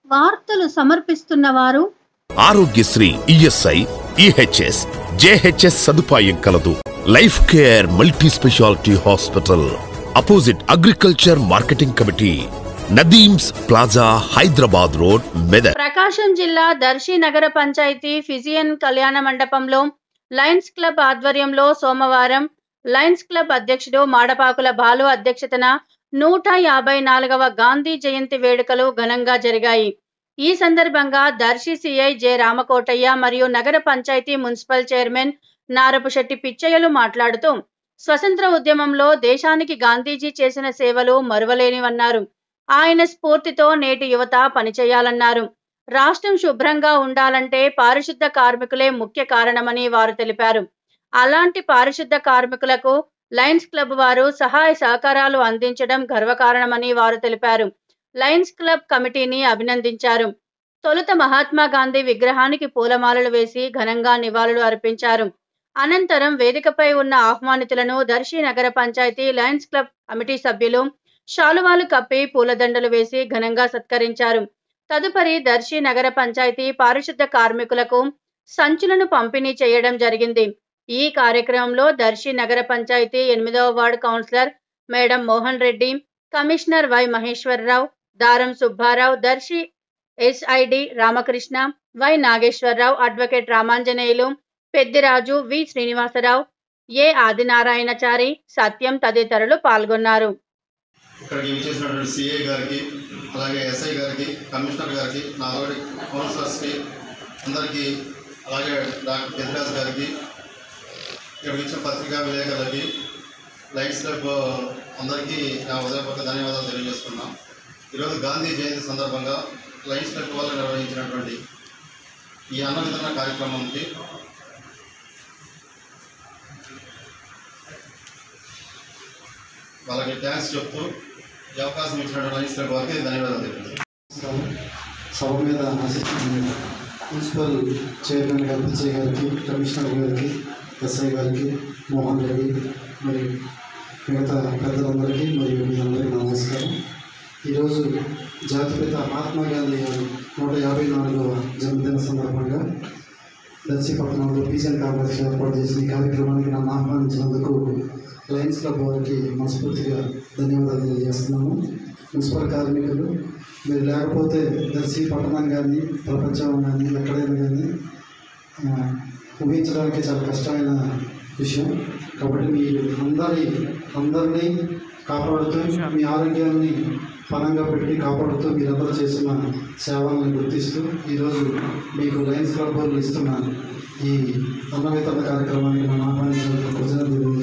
వార్తలు సమర్పిస్తున్న వారు ఆరోగ్యశ్రీ ఈఎస్ఐ ఈహెచ్ఎస్ జేహెచ్ఎస్ సదుపాయం కలదు life care multi speciality hospital opposite agriculture marketing committee Nadeem's plaza Hyderabad road Medak Prakasam జిల్లా దర్శి నగర పంచాయతీ ఫిజియన్ కళ్యాణ మండపంలో లయన్స్ క్లబ్ ఆధ్వర్యంలో సోమవారం లయన్స్ క్లబ్ అధ్యక్షుడు మాడపాకుల బాలు అధ్యక్షతన నూట యాభై నాలుగవ గాంధీ జయంతి వేడుకలు ఘనంగా జరిగాయి ఈ సందర్భంగా దర్శి సిఐ జె రామకోటయ్య మరియు నగర పంచాయతీ మున్సిపల్ చైర్మన్ నారపుశెట్టి పిచ్చయ్యలు మాట్లాడుతూ స్వతంత్ర ఉద్యమంలో దేశానికి గాంధీజీ చేసిన సేవలు మరువలేనివన్నారు ఆయన స్ఫూర్తితో నేటి యువత పనిచేయాలన్నారు రాష్ట్రం శుభ్రంగా ఉండాలంటే పారిశుద్ధ కార్మికులే ముఖ్య కారణమని వారు తెలిపారు అలాంటి పారిశుద్ధ కార్మికులకు లయన్స్ క్లబ్ వారు సహాయ సహకారాలు అందించడం గర్వకారణమని వారు తెలిపారు లయన్స్ క్లబ్ కమిటీని అభినందించారు తొలుత మహాత్మా గాంధీ విగ్రహానికి పూలమాలలు వేసి ఘనంగా నివాళులు అర్పించారు అనంతరం వేదికపై ఉన్న ఆహ్వానితులను దర్శి నగర పంచాయతీ లయన్స్ క్లబ్ కమిటీ సభ్యులు శాలువాలు కప్పి పూలదండలు వేసి ఘనంగా సత్కరించారు తదుపరి దర్శి నగర పంచాయతీ పారిశుద్ధ కార్మికులకు సంచులను పంపిణీ చేయడం జరిగింది ఈ కార్యక్రమంలో దర్శి నగర పంచాయతీ ఎనిమిదవ ward councillor Medam Mohan Reddy commissioner Y Maheswararao Daram Subbarao Darsi SID Ramakrishna Y Nageswararao advocate Ramanjaneyulu Peddiraju V Srinivasarao A Adinarayanachari Satyam తదితరులు పాల్గొన్నారు ఇక్కడికి విచ్చేసినటువంటి సిఏ గారికి అలాగే ఎస్ఐ గారికి కమిషనర్ గారికి నా ఆల్రెడీ కౌన్సిలర్స్కి అందరికీ అలాగే డాక్టర్ పెద్దరాజు గారికి ఇక్కడికి ఇచ్చిన పత్రికా విలేకరులకి లైట్స్ క్లబ్ అందరికీ నా ఉదయపూర్వక ధన్యవాదాలు తెలియజేస్తున్నాం ఈరోజు గాంధీ జయంతి సందర్భంగా లైన్స్ క్లబ్ వాళ్ళు నిర్వహించినటువంటి ఈ అన్న వితరణ కార్యక్రమంకి వాళ్ళకి థ్యాంక్స్ చెప్తూ ఈ అవకాశం ఇచ్చినటువంటి లైన్స్ క్లబ్ వారికి ధన్యవాదాలు తెలియజేస్తున్నాం సభ మీద ఆశిస్తున్న మున్సిపల్ చైర్మన్ గారు పిచ్చయ్య గారికి కమిషనర్ గారికి ఎస్ఐ గారికి మోహన్ రెడ్డి మరియు మిగతా పెద్దలందరికీ మరియు మీ అందరికీ నా నమస్కారం ఈరోజు జాతిపిత మహాత్మా గాంధీ గారి నూట యాభై నాలుగవ జన్మదిన సందర్భంగా దర్శిపట్నంలో పీసీఎన్ కాంగ్రెస్ ఏర్పాటు చేసిన ఈ కార్యక్రమానికి నన్ను ఆహ్వానించినందుకు లయన్స్ క్లబ్ వారికి మనస్ఫూర్తిగా ధన్యవాదాలు తెలియజేస్తున్నాము మున్సిపల్ కార్మికులు మీరు లేకపోతే దర్శి పట్టణం కానీ ప్రపంచం కానీ ఎక్కడైనా కానీ ఆ, ఊహించడానికి చాలా కష్టమైన విషయం కాబట్టి మీరు అందరి అందరినీ కాపాడుతూ మీ ఆరోగ్యాన్ని పనంగా పెట్టి కాపాడుతూ మీరందరూ చేసిన సేవలను గుర్తిస్తూ ఈరోజు మీకు లయన్స్ క్లబ్ వాళ్ళు ఇస్తున్న ఈ అన్న వితరణ కార్యక్రమానికి మనం ఆహ్వానించినందుకు కృతజ్ఞతలు